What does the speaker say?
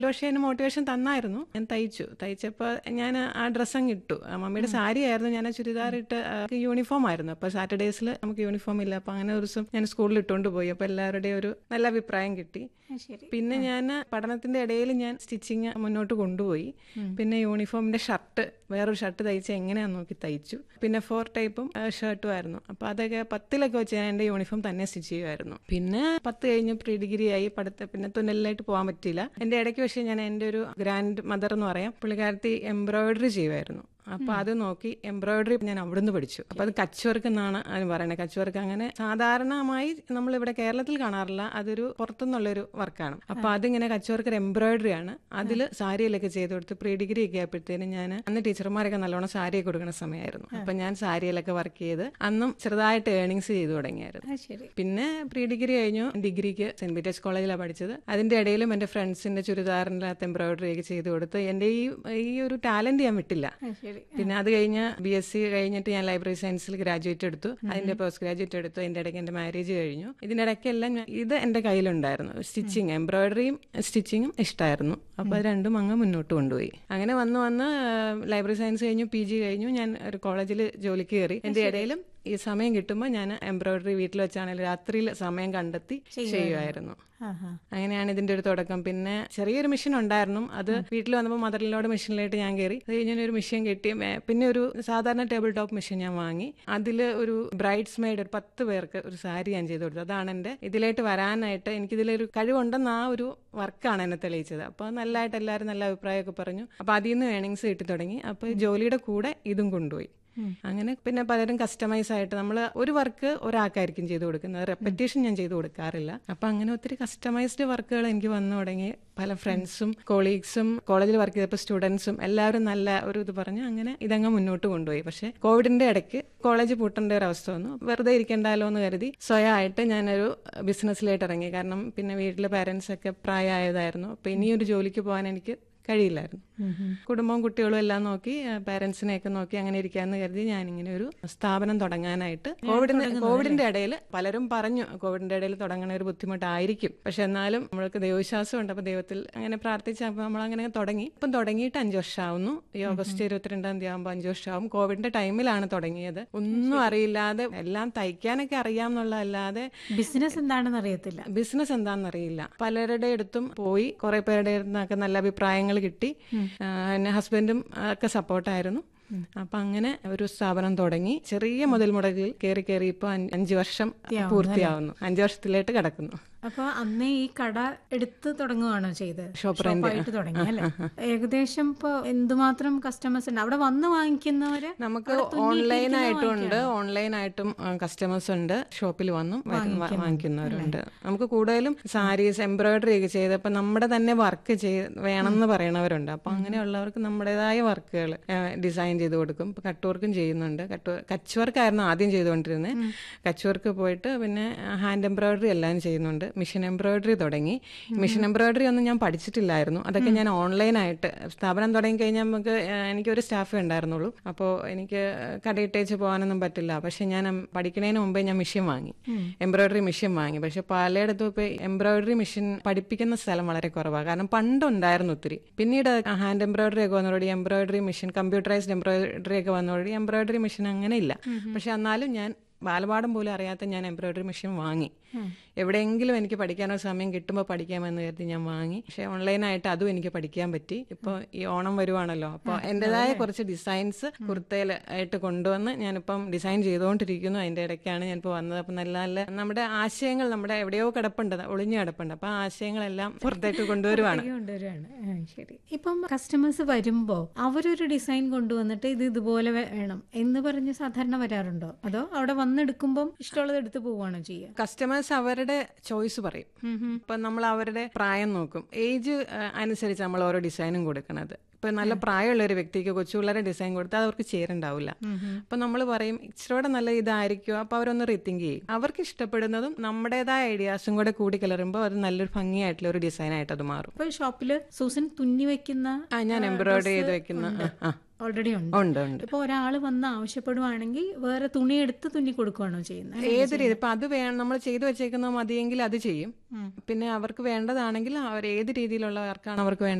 പക്ഷേ എന്നെ മോട്ടിവേഷൻ തന്നായിരുന്നു ഞാൻ തയ്ച്ചു തയ്ച്ചപ്പോൾ ഞാൻ ആ ഡ്രസ്സ് അങ്ങ് ഇട്ടു ആ മമ്മിയുടെ സാരി ആയിരുന്നു ഞാൻ ആ ചുരിദാർ ഇട്ട് യൂണിഫോം ആയിരുന്നു അപ്പോൾ സാറ്റർഡേസിൽ നമുക്ക് യൂണിഫോം ഇല്ല അപ്പോൾ അങ്ങനെ ഒരു ദിവസം ഞാൻ സ്കൂളിൽ ഇട്ടുകൊണ്ട് പോയി അപ്പോൾ എല്ലാവരുടെയും ഒരു നല്ല അഭിപ്രായം കിട്ടി ശരി പിന്നെ ഞാൻ പഠനത്തിന്റെ ഇടയിൽ ഞാൻ സ്റ്റിച്ചിങ് മുന്നോട്ട് കൊണ്ടുപോയി പിന്നെ യൂണിഫോമിന്റെ ഷർട്ട് വേറൊരു ഷർട്ട് തയ്ച്ച് എങ്ങനെയാന്ന് നോക്കി തയ്ച്ചു പിന്നെ ഫോർ ടൈപ്പും ഷർട്ടും ആയിരുന്നു അപ്പോൾ അതൊക്കെ പത്തിലൊക്കെ വെച്ച് ഞാൻ എൻ്റെ യൂണിഫോം തന്നെ സ്റ്റിച്ച് ചെയ്യുമായിരുന്നു പിന്നെ പത്ത് കഴിഞ്ഞ് പ്രീ ഡിഗ്രി ആയി പഠിത്ത പിന്നെ തുന്നലിലായിട്ട് പോകാൻ പറ്റിയില്ല എൻ്റെ ഇടയ്ക്ക് പക്ഷേ ഞാൻ എൻ്റെ ഒരു ഗ്രാൻഡ് മദർ എന്ന് പറയാം പുള്ളിക്കാരത്തി എംബ്രോയിഡറി ചെയ്യുമായിരുന്നു അപ്പോൾ അത് നോക്കി എംബ്രോയിഡറി ഞാൻ അവിടുന്ന് പഠിച്ചു അപ്പോൾ അത് കച്ച് വർക്ക് എന്നാണ് അതിന് പറയുന്നത് കച്ച് വർക്ക് അങ്ങനെ സാധാരണമായി നമ്മളിവിടെ കേരളത്തിൽ കാണാറില്ല അതൊരു പുറത്തുനിന്നുള്ളൊരു വർക്കാണ് അപ്പോൾ അതിങ്ങനെ കച്ച് വർക്ക് എംബ്രോയിഡറി ആണ് അതിൽ സാരിയിലൊക്കെ ചെയ്ത് കൊടുത്ത് പ്രീ ഡിഗ്രി ഒക്കെ ആയപ്പോഴത്തേനും ഞാൻ അന്ന് ടീച്ചർമാരൊക്കെ നല്ലോണം സാരിയൊക്കെ കൊടുക്കുന്ന സമയമായിരുന്നു അപ്പം ഞാൻ സാരിയിലൊക്കെ വർക്ക് ചെയ്ത് അന്നും ചെറുതായിട്ട് ഏണിങ്സ് ചെയ്തു തുടങ്ങിയായിരുന്നു ആ ശരി പിന്നെ പ്രീ ഡിഗ്രി കഴിഞ്ഞു ഡിഗ്രിക്ക് സെന്റ് പീറ്റേഴ്സ് കോളേജിലാണ് പഠിച്ചത് അതിന്റെ ഇടയിലും എൻ്റെ ഫ്രണ്ട്സിന്റെ ചുരിദാറിൻ്റെ അകത്ത് എംബ്രോയിഡറി ഒക്കെ ചെയ്ത് കൊടുത്ത് എൻ്റെ ഈ ഈ ഒരു ടാലന്റ് ഞാൻ വിട്ടില്ല ആ ശരി പിന്നെ അത് കഴിഞ്ഞ് ബി എസ് സി കഴിഞ്ഞിട്ട് ഞാൻ ലൈബ്രറി സയൻസിൽ ഗ്രാജുവേറ്റ് എടുത്തു അതിന്റെ പോസ്റ്റ് ഗ്രാജുവേറ്റ് എടുത്തു ഇതിന്റെ ഇടയ്ക്ക് എൻ്റെ മാരേജ് കഴിഞ്ഞു ഇതിന്റെ ഇടയ്ക്കെല്ലാം ഞാൻ- ഇത് എൻ്റെ കയ്യിലുണ്ടായിരുന്നു സ്റ്റിച്ചിങ് എംബ്രോയിഡറിയും സ്റ്റിച്ചിങ്ങും ഇഷ്ടമായിരുന്നു അപ്പോൾ അത് രണ്ടും അങ്ങ് മുന്നോട്ട് കൊണ്ടുപോയി അങ്ങനെ വന്ന് വന്ന് ലൈബ്രറി സയൻസ് കഴിഞ്ഞു പി ജി കഴിഞ്ഞു ഞാൻ ഒരു കോളേജിൽ ജോലിക്ക് കയറി എൻ്റെ ഇടയിലും ഈ സമയം കിട്ടുമ്പോൾ ഞാൻ എംബ്രോയിഡറി വീട്ടിൽ വെച്ചാണെങ്കിലും രാത്രിയിൽ സമയം കണ്ടെത്തി ചെയ്യുമായിരുന്നു ആഹാ അങ്ങനെയാണ് ഇതിന്റെ ഒരു തുടക്കം പിന്നെ ചെറിയൊരു മെഷീൻ ഉണ്ടായിരുന്നു അത് വീട്ടിൽ വന്നപ്പോൾ മദറിലോട് മെഷീനിലായിട്ട് ഞാൻ കയറി അത് കഴിഞ്ഞ് ഒരു മെഷീൻ കിട്ടി ഏ, പിന്നെ ഒരു സാധാരണ ടേബിൾ ടോപ്പ് മെഷീൻ ഞാൻ വാങ്ങി അതിൽ ഒരു ബ്രൈഡ്സ് മെയ്ഡ് ഒരു പത്ത് പേർക്ക് ഒരു സാരി ഞാൻ ചെയ്തു കൊടുത്തു അതാണ് എൻ്റെ ഇതിലായിട്ട് വരാനായിട്ട് എനിക്കിതിലൊരു കഴിവുണ്ടെന്ന് ആ ഒരു വർക്കാണ് എന്നെ തെളിയിച്ചത് അപ്പോൾ നല്ലതായിട്ട് എല്ലാവരും നല്ല അഭിപ്രായമൊക്കെ പറഞ്ഞു അപ്പോൾ അതിൽ നിന്ന് ഏണിങ്സ് കിട്ടി തുടങ്ങി അപ്പോൾ ജോലിയുടെ കൂടെ ഇതും കൊണ്ടുപോയി അങ്ങനെ പിന്നെ പലരും കസ്റ്റമൈസ് ആയിട്ട് നമ്മൾ ഒരു വർക്ക് ഒരാൾക്കായിരിക്കും ചെയ്തു കൊടുക്കുന്നത് റെപ്പറ്റേഷൻ ഞാൻ ചെയ്തു കൊടുക്കാറില്ല അപ്പൊ അങ്ങനെ ഒത്തിരി കസ്റ്റമൈസ്ഡ് വർക്കുകൾ എനിക്ക് വന്നു തുടങ്ങി പല ഫ്രണ്ട്സും കൊളീഗ്സും കോളേജിൽ വർക്ക് ചെയ്തപ്പോൾ സ്റ്റുഡൻസും എല്ലാവരും നല്ല ഒരു ഇത് പറഞ്ഞ് അങ്ങനെ ഇതങ്ങ് മുന്നോട്ട് കൊണ്ടുപോയി പക്ഷെ കോവിഡിന്റെ ഇടയ്ക്ക് കോളേജ് പൂട്ടേണ്ട ഒരു അവസ്ഥ വന്നു വെറുതെ ഇരിക്കണ്ടല്ലോ എന്ന് കരുതി സ്വയമായിട്ട് ഞാനൊരു ബിസിനസ്സിലായിട്ട് ഇറങ്ങി കാരണം പിന്നെ വീട്ടിലെ പാരൻസ് ഒക്കെ പ്രായമായതായിരുന്നു അപ്പൊ ഇനിയൊരു ജോലിക്ക് പോകാൻ എനിക്ക് കഴിയില്ലായിരുന്നു കുടുംബവും കുട്ടികളും എല്ലാം നോക്കി പാരന്റ്സിനെ ഒക്കെ നോക്കി അങ്ങനെ ഇരിക്കാന്ന് കരുതി ഞാനിങ്ങനെ ഒരു സ്ഥാപനം തുടങ്ങാനായിട്ട് കോവിഡിന്റെ കോവിഡിന്റെ ഇടയിൽ പലരും പറഞ്ഞു കോവിഡിന്റെ ഇടയിൽ തുടങ്ങണ ഒരു ബുദ്ധിമുട്ടായിരിക്കും പക്ഷെ എന്നാലും നമ്മൾക്ക് ദൈവവിശ്വാസം ഉണ്ട് അപ്പൊ ദൈവത്തിൽ അങ്ങനെ പ്രാർത്ഥിച്ച അപ്പൊ നമ്മൾ അങ്ങനെ തുടങ്ങി ഇപ്പം തുടങ്ങിയിട്ട് അഞ്ചു വർഷമാവുന്നു ഈ ഓഗസ്റ്റ് ഇരുപത്തിരണ്ടാം തീയതി ആകുമ്പോൾ അഞ്ചു വർഷമാവും കോവിഡിന്റെ ടൈമിലാണ് തുടങ്ങിയത് ഒന്നും അറിയില്ലാതെ എല്ലാം തയ്ക്കാനൊക്കെ അറിയാമെന്നുള്ളതല്ലാതെ ബിസിനസ് എന്താണെന്ന് അറിയത്തില്ല ബിസിനസ് എന്താണെന്ന് അറിയില്ല പലരുടെ അടുത്തും പോയി കുറെ പേരുടെ അടുത്തൊക്കെ നല്ല അഭിപ്രായങ്ങൾ കിട്ടി ആ, എന്നെ ഹസ്ബൻഡും ഒക്കെ സപ്പോർട്ടായിരുന്നു അപ്പൊ അങ്ങനെ ഒരു സ്ഥാപനം തുടങ്ങി ചെറിയ മുതൽ മുടക്കിൽ കയറി കയറി ഇപ്പൊ അഞ്ച് അഞ്ച് വർഷം പൂർത്തിയാവുന്നു അഞ്ച് വർഷത്തിലേക്ക് കടക്കുന്നു അപ്പൊ അന്നേ ഈ കട എടുത്ത് തുടങ്ങുകയാണോ ചെയ്ത് ഷോപ്പ് റെന്റ്. ഷോപ്പായിട്ട് തുടങ്ങി അല്ലേ ഏകദേശം ഇപ്പൊ എന്തുമാത്രം കസ്റ്റമേഴ്സ് ഉണ്ട് അവിടെ വന്ന് വാങ്ങിക്കുന്നവര് നമുക്ക് ഓൺലൈൻ ആയിട്ടും ഉണ്ട് ഓൺലൈൻ ആയിട്ടും കസ്റ്റമേഴ്സ് ഉണ്ട് ഷോപ്പിൽ വന്നും വരും- വാ- വാങ്ങിക്കുന്നവരുണ്ട് നമുക്ക് കൂടുതലും സാരീസ് എംബ്രോയിഡറി ഒക്കെ ചെയ്ത് അപ്പൊ നമ്മുടെ തന്നെ വർക്ക് ചെയ്ത് വേണമെന്ന് പറയണവരുണ്ട് അപ്പൊ അങ്ങനെയുള്ളവർക്ക് നമ്മുടേതായ വർക്കുകൾ ഡിസൈൻ ചെയ്ത് കൊടുക്കും ഇപ്പൊ കട്ട് വർക്കും ചെയ്യുന്നുണ്ട് കട്ട് കച്ച് വർക്ക് ആയിരുന്നു ആദ്യം ചെയ്തുകൊണ്ടിരുന്നത് കച്ച് വർക്ക് പോയിട്ട് പിന്നെ ഹാൻഡ് എംബ്രോയിഡറി എല്ലാം ചെയ്യുന്നുണ്ട് മിഷൻ എംബ്രോയിഡറി തുടങ്ങി മിഷൻ എംബ്രോയിഡറി ഒന്നും ഞാൻ പഠിച്ചിട്ടില്ലായിരുന്നു അതൊക്കെ ഞാൻ ഓൺലൈനായിട്ട് സ്ഥാപനം തുടങ്ങി കഴിഞ്ഞാൽ നമുക്ക് ഏഹ്, എനിക്കൊരു സ്റ്റാഫേ ഉണ്ടായിരുന്നുള്ളൂ അപ്പോൾ എനിക്ക് കടയിട്ടേച്ച് പോകാനൊന്നും പറ്റില്ല പക്ഷെ ഞാൻ എം- പഠിക്കുന്നതിന് മുമ്പേ ഞാൻ മെഷീൻ വാങ്ങി എംബ്രോയിഡറി മെഷീൻ വാങ്ങി പക്ഷെ പലയിടത്തും ഇപ്പോൾ എംബ്രോയിഡറി മെഷീൻ പഠിപ്പിക്കുന്ന സ്ഥലം വളരെ കുറവാണ് കാരണം പണ്ടുണ്ടായിരുന്നു ഒത്തിരി പിന്നീട് ഹാൻഡ് എംബ്രോയിഡറി ഒക്കെ വന്നതോടെ എംബ്രോയിഡറി മെഷീൻ കമ്പ്യൂട്ടറൈസ്ഡ് എംബ്രോയിഡറി ഒക്കെ വന്നതോടെ എംബ്രോയിഡറി മെഷീൻ അങ്ങനെ ഇല്ല പക്ഷെ എന്നാലും ഞാൻ ബാലപാഠം പോലും അറിയാത്ത ഞാൻ എംബ്രോയിഡറി മെഷീൻ വാങ്ങി എവിടെയെങ്കിലും എനിക്ക് പഠിക്കാനൊരു സമയം കിട്ടുമ്പോൾ പഠിക്കാമെന്ന് കരുതി ഞാൻ വാങ്ങി പക്ഷെ ഓൺലൈനായിട്ട് അതും എനിക്ക് പഠിക്കാൻ പറ്റി ഇപ്പോൾ ഈ ഓണം വരുവാണല്ലോ അപ്പോൾ എൻ്റെതായ കുറച്ച് ഡിസൈൻസ് കുർത്തയിൽ ആയിട്ട് കൊണ്ടുവന്ന് ഞാനിപ്പം ഡിസൈൻ ചെയ്തുകൊണ്ടിരിക്കുന്നു അതിൻ്റെ ഇടയ്ക്കാണ് ഞാനിപ്പോൾ വന്നത് അപ്പം നല്ല നല്ല നമ്മുടെ ആശയങ്ങൾ നമ്മുടെ എവിടെയോ കിടപ്പുണ്ട് ഒളിഞ്ഞു കിടപ്പുണ്ട് അപ്പോൾ ആ ആശയങ്ങളെല്ലാം പുറത്തേക്ക് കൊണ്ടുവരുവാണ് കൊണ്ടുവരികയാണ് ആ, ശരി ഇപ്പം കസ്റ്റമേഴ്സ് വരുമ്പോ അവരൊരു ഡിസൈൻ കൊണ്ടുവന്നിട്ട് ഇത് ഇതുപോലെ വേ- വേണം എന്ന് പറഞ്ഞ് സാധാരണ വരാറുണ്ടോ അതോ അവിടെ വന്നെടുക്കുമ്പം ഇഷ്ടമുള്ളത് എടുത്ത് പോവുകയാണോ ചെയ്യുക കസ്റ്റമേഴ്സ് അവരുടെ ചോയ്സ് പറയും ഇപ്പം നമ്മൾ അവരുടെ പ്രായം നോക്കും ഏജ് അനുസരിച്ച് നമ്മൾ ഓരോ ഡിസൈനും കൊടുക്കണത് ഇപ്പൊ നല്ല പ്രായമുള്ള ഒരു വ്യക്തിക്ക് കൊച്ചു പിള്ളേരെ ഡിസൈൻ കൊടുത്താൽ അവർക്ക് ചേരുണ്ടാവില്ല അപ്പൊ നമ്മൾ പറയും ഇച്ചിരൂടെ നല്ല ഇതായിരിക്കും അപ്പൊ അവരൊന്ന് റീതിങ്ക് ചെയ്യും അവർക്ക് ഇഷ്ടപ്പെടുന്നതും നമ്മുടേതായ ഐഡിയാസും കൂടെ കൂടി കലരുമ്പോൾ അത് നല്ലൊരു ഭംഗിയായിട്ടുള്ള ഒരു ഡിസൈൻ ആയിട്ട് അത് മാറും ഇപ്പൊ ഷോപ്പില് സൂസൻ തുന്നി വെക്കുന്ന ആ ഞാൻ എംബ്രോയിഡറി ചെയ്ത് വെക്കുന്ന ആ, ആ. ഓൾറെഡി ഉണ്ട് ഉണ്ട് ഉണ്ട് ഇപ്പൊ ഒരാൾ വന്ന് ആവശ്യപ്പെടുവാണെങ്കിൽ വേറെ തുണി എടുത്ത് തുന്നി കൊടുക്കുകയാണോ ചെയ്യുന്നത് ഏത് രീതി ഇപ്പൊ അത് വേണം നമ്മൾ ചെയ്തു വെച്ചേക്കുന്ന മതിയെങ്കിൽ അത് ചെയ്യും പിന്നെ അവർക്ക് വേണ്ടതാണെങ്കിൽ അവർ ഏത് രീതിയിലുള്ള വർക്കാണ് അവർക്ക് വേണ്ടത്